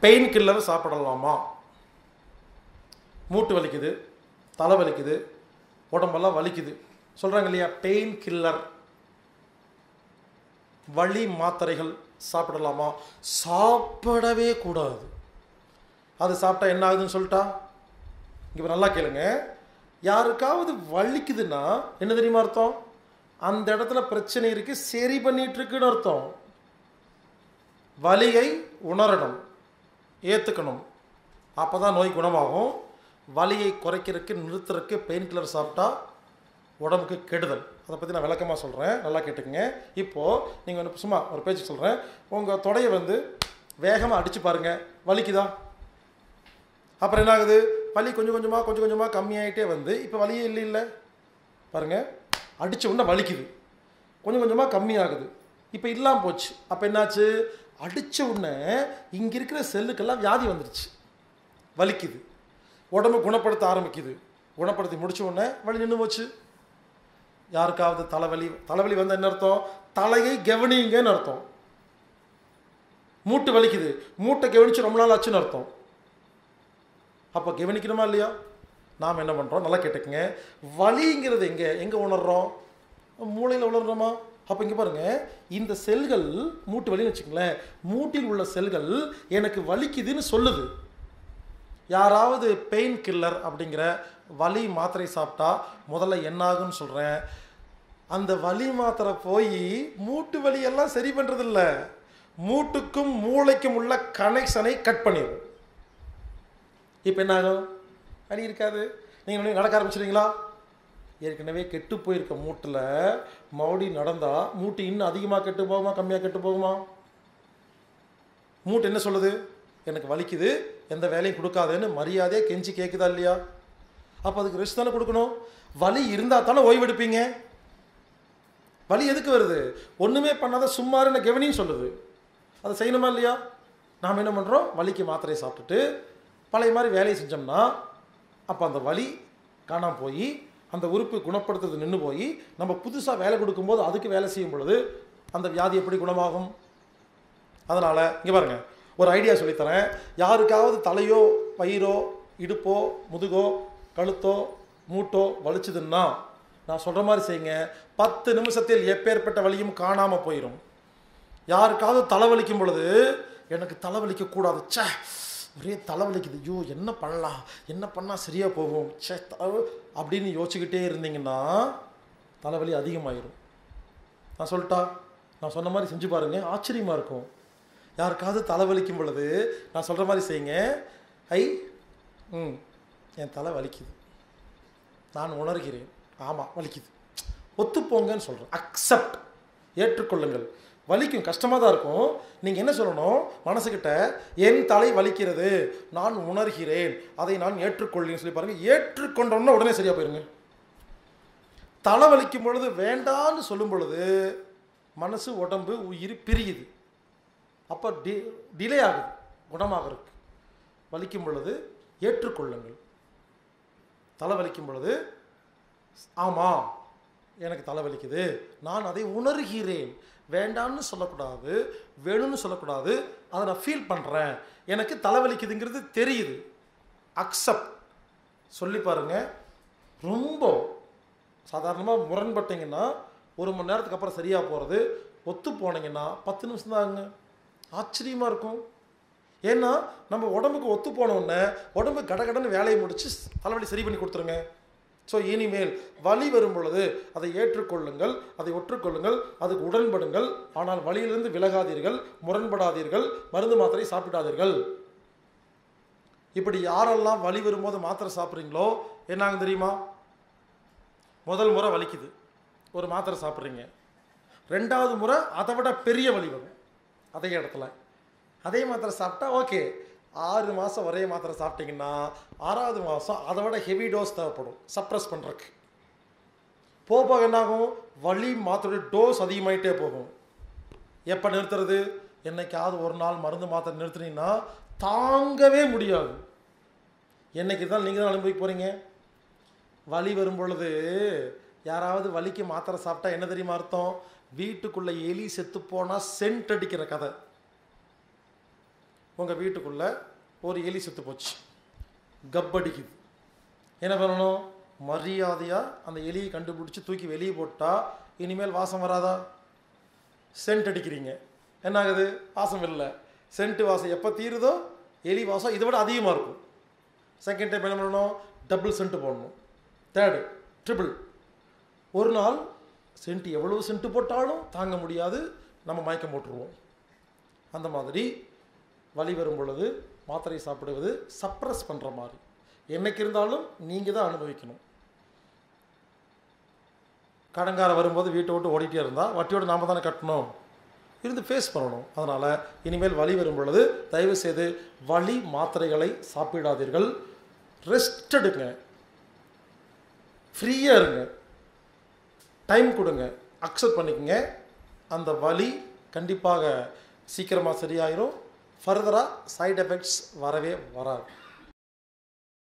pain killer சாப்பிடலாமா மூட்டு வலிக்குது தலை வலிக்குது உடம்பெல்லாம் வலிக்குது சொல்கிறாங்க இல்லையா பெயின் கில்லர் வலி மாத்திரைகள் சாப்பிடலாமா சாப்பிடவே கூடாது அது சாப்பிட்டா என்ன ஆகுதுன்னு சொல்லிட்டா இங்கே நல்லா கேளுங்க யாருக்காவது வலிக்குதுன்னா என்ன தெரியுமா அர்த்தம் அந்த இடத்துல பிரச்சனை இருக்கு சரி பண்ணிட்டு இருக்குன்னு அர்த்தம் வலியை உணரணும் ஏற்றுக்கணும் அப்போ தான் நோய் குணமாகும் வலியை குறைக்கிறதுக்கு நிறுத்துறதுக்கு பெயின் கில்லர் சாப்பிட்டா உடம்புக்கு கெடுதல் அதை பற்றி நான் விளக்கமாக சொல்கிறேன் நல்லா கேட்டுக்கங்க இப்போது நீங்கள் வந்து சும்மா ஒரு பேச்சு சொல்கிறேன் உங்கள் தொடையை வந்து வேகமாக அடித்து பாருங்கள் வலிக்குதா அப்புறம் என்ன ஆகுது வலி கொஞ்சம் கொஞ்சமாக கொஞ்சம் கொஞ்சமாக கம்மியாயிட்டே வந்து இப்போ வலியே இல்லை இல்லை பாருங்கள் அடித்த உடனே வலிக்குது கொஞ்சம் கொஞ்சமாக கம்மியாகுது இப்போ இல்லாமல் போச்சு அப்போ என்னாச்சு அடித்த உடனே இங்கே இருக்கிற செல்லுக்கெல்லாம் வியாதி வந்துருச்சு வலிக்குது உடம்பு குணப்படுத்த ஆரம்பிக்குது குணப்படுத்தி முடிச்ச உடனே வலி நின்று போச்சு யாருக்காவது தலைவலி தலைவலி வந்தால் என்ன அர்த்தம் தலையை கவனிங்கன்னு அர்த்தம் மூட்டு வலிக்குது மூட்டை கவனிச்சு ரொம்ப நாள் ஆச்சுன்னு அர்த்தம் அப்போ கவனிக்கணுமா இல்லையா நாம் என்ன பண்ணுறோம் நல்லா கேட்டுக்கங்க வலிங்கிறது எங்கே எங்கே உணர்றோம் மூளையில் உணர்றோமா அப்போ இங்கே பாருங்கள் இந்த செல்கள் மூட்டு வலின்னு வச்சுங்களேன் மூட்டில் உள்ள செல்கள் எனக்கு வலிக்குதுன்னு சொல்லுது யாராவது பெயின் கில்லர் அப்படிங்கிற வலி மாத்திரை சாப்பிட்டா முதல்ல என்ன ஆகும்னு சொல்கிறேன் அந்த வலி மாத்திரை போய் மூட்டு வலியெல்லாம் சரி பண்ணுறதில்ல மூட்டுக்கும் மூளைக்கும் உள்ள கனெக்ஷனை கட் பண்ணிடும் இப்போ என்ன ஆகும் வலி இருக்காது நீங்கள் நடக்க ஆரம்பிச்சிடுவீங்களா ஏற்கனவே கெட்டு போயிருக்க மூட்டில் மறுபடி நடந்தால் மூட்டு இன்னும் அதிகமாக கெட்டு போகுமா கம்மியாக கெட்டு போகுமா மூட்டு என்ன சொல்லுது எனக்கு வலிக்குது எந்த வேலையும் கொடுக்காதேன்னு மரியாதையாக கெஞ்சி கேட்குதா இல்லையா அப்போ அதுக்கு ரெஸ்ட் தானே கொடுக்கணும் வலி இருந்தால் தானே ஓய்வெடுப்பீங்க வலி எதுக்கு வருது ஒன்றுமே பண்ணாத சும்மா என்ன கவனின்னு சொல்லுது அதை செய்யணுமா இல்லையா நாம் என்ன பண்ணுறோம் வலிக்கு மாத்திரையை சாப்பிட்டுட்டு பழைய மாதிரி வேலையை செஞ்சோம்னா அப்போ அந்த வலி காணாம போய் அந்த உறுப்பு குணப்படுத்துறது நின்று போய் நம்ம புதுசாக வேலை கொடுக்கும்போது அதுக்கு வேலை செய்யும் பொழுது அந்த வியாதி எப்படி குணமாகும் அதனால் இங்கே பாருங்க ஒரு ஐடியா சொல்லித்தரேன் யாருக்காவது தலையோ வயிறோ இடுப்போ முதுகோ கழுத்தோ மூட்டோ வலிச்சுதுன்னா நான் சொல்கிற மாதிரி செய்யுங்க பத்து நிமிஷத்தில் எப்பேற்பட்ட வலியும் காணாமல் போயிடும் யாருக்காவது தலைவலிக்கும் பொழுது எனக்கு தலைவலிக்க கூடாது ச்சே ஒரே தலைவலிக்குது ஐயோ என்ன பண்ணலாம் என்ன பண்ணால் சரியாக போகும் ச்சே தலை- அப்படின்னு யோசிச்சுக்கிட்டே இருந்தீங்கன்னா தலைவலி அதிகமாயிரும் நான் சொல்லிட்டா நான் சொன்ன மாதிரி செஞ்சு பாருங்க ஆச்சரியமாக இருக்கும் யாருக்காவது தலைவலிக்கும் பொழுது நான் சொல்கிற மாதிரி செய்யுங்க ஐ ம் என் தலை வலிக்குது நான் உணர்கிறேன் ஆமாம் வலிக்குது ஒத்துப்போங்கன்னு சொல்கிறேன் அக்செப்ட் ஏற்றுக்கொள்ளுங்கள் வலிக்கும் கஷ்டமாக தான் இருக்கும் நீங்கள் என்ன சொல்லணும் மனசுக்கிட்ட என் தலை வலிக்கிறது நான் உணர்கிறேன் அதை நான் ஏற்றுக்கொள்கிறேன் சொல்லி பாருங்கள் ஏற்றுக்கொண்டோன்னா உடனே சரியாக போயிருங்க தலை வலிக்கும் பொழுது வேண்டான்னு சொல்லும் பொழுது மனசு உடம்பு உயிர் பிரியுது அப்போ டி டிலே ஆகுது குணமாகறதுக்கு வலிக்கும் பொழுது ஏற்றுக்கொள்ளுங்கள் தலை வலிக்கும் பொழுது ஆமாம் எனக்கு தலை வலிக்குது நான் அதை உணர்கிறேன் வேண்டான்னு சொல்லக்கூடாது வேணும்னு சொல்லக்கூடாது அதை நான் ஃபீல் பண்ணுறேன் எனக்கு தலைவலிக்குதுங்கிறது தெரியுது அக்செப்ட் சொல்லி பாருங்க ரொம்ப சாதாரணமாக முரண்பட்டீங்கன்னா ஒரு மணி நேரத்துக்கு அப்புறம் சரியாக போகிறது ஒத்து போனீங்கன்னா பத்து நிமிஷம் தாங்க ஆச்சரியமாக இருக்கும் ஏன்னா நம்ம உடம்புக்கு ஒத்து போன உடனே உடம்பு கடகடன்னு வேலையை முடிச்சு தலைவலி சரி பண்ணி கொடுத்துருங்க ஸோ இனிமேல் வலி வரும் பொழுது அதை ஏற்றுக்கொள்ளுங்கள் அதை ஒற்றுக்கொள்ளுங்கள் அதுக்கு உடன்படுங்கள் ஆனால் வலியிலிருந்து விலகாதீர்கள் முரண்படாதீர்கள் மருந்து மாத்திரை சாப்பிடாதீர்கள் இப்படி யாரெல்லாம் வலி வரும்போது மாத்திரை சாப்பிட்றீங்களோ என்னாகும் தெரியுமா முதல் முறை வலிக்குது ஒரு மாத்திரை சாப்பிட்றீங்க ரெண்டாவது முறை அதை விட பெரிய வலி வரும் அதே இடத்துல அதே மாத்திரை சாப்பிட்டா ஓகே ஆறு மாதம் ஒரே மாத்திரை சாப்பிட்டீங்கன்னா ஆறாவது மாதம் அதை விட ஹெவி டோஸ் தேவைப்படும் சப்ரஸ் பண்ணுறதுக்கு போக போக என்னாகும் வலி மாத்திரை டோஸ் அதிகமாயிட்டே போகும் எப்போ நிறுத்துறது என்னைக்காவது ஒரு நாள் மருந்து மாத்திரை நிறுத்துனீங்கன்னா தாங்கவே முடியாது என்னைக்கு தான் நீங்கள் தான் அனுபவிக்க போகிறீங்க வலி வரும் பொழுது யாராவது வலிக்கு மாத்திரை சாப்பிட்டா என்ன தெரியுமா அர்த்தம் வீட்டுக்குள்ள எலி செத்து போனால் சென்ட் அடிக்கிற கதை உங்கள் வீட்டுக்குள்ளே ஒரு எலி செத்து போச்சு கப்படிக்குது என்ன பண்ணணும் மரியாதையாக அந்த எலியை கண்டுபிடிச்சி தூக்கி வெளியே போட்டால் இனிமேல் வாசம் வராதா சென்ட் அடிக்கிறீங்க என்ன ஆகுது வாசம் இல்லை சென்ட் வாசம் எப்போ தீருதோ எலி வாசம் இதை விட அதிகமாக இருக்கும் செகண்ட் டைம் என்ன பண்ணணும் டபுள் சென்ட் போடணும் தேர்டு ட்ரிபிள் ஒரு நாள் சென்ட் எவ்வளவு சென்ட் போட்டாலும் தாங்க முடியாது நம்ம மயக்கம் போட்டுருவோம் அந்த மாதிரி வலி வரும் பொழுது மாத்திரை சாப்பிடுவது சப்ரஸ் பண்ணுற மாதிரி என்னைக்கு இருந்தாலும் நீங்கள் தான் அனுபவிக்கணும் கடங்கார வரும்போது வீட்டை விட்டு ஓடிட்டே இருந்தால் வட்டியோடு நாம தானே கட்டணும் இருந்து ஃபேஸ் பண்ணணும் அதனால் இனிமேல் வலி வரும் பொழுது தயவு செய்து வலி மாத்திரைகளை சாப்பிடாதீர்கள் ரெஸ்ட் எடுங்க ஃப்ரீயாக இருங்க டைம் கொடுங்க அக்செப்ட் பண்ணிக்கங்க அந்த வலி கண்டிப்பாக சீக்கிரமாக சரியாயிரும் ஃபர்தராக சைடு எஃபெக்ட்ஸ் வரவே வராது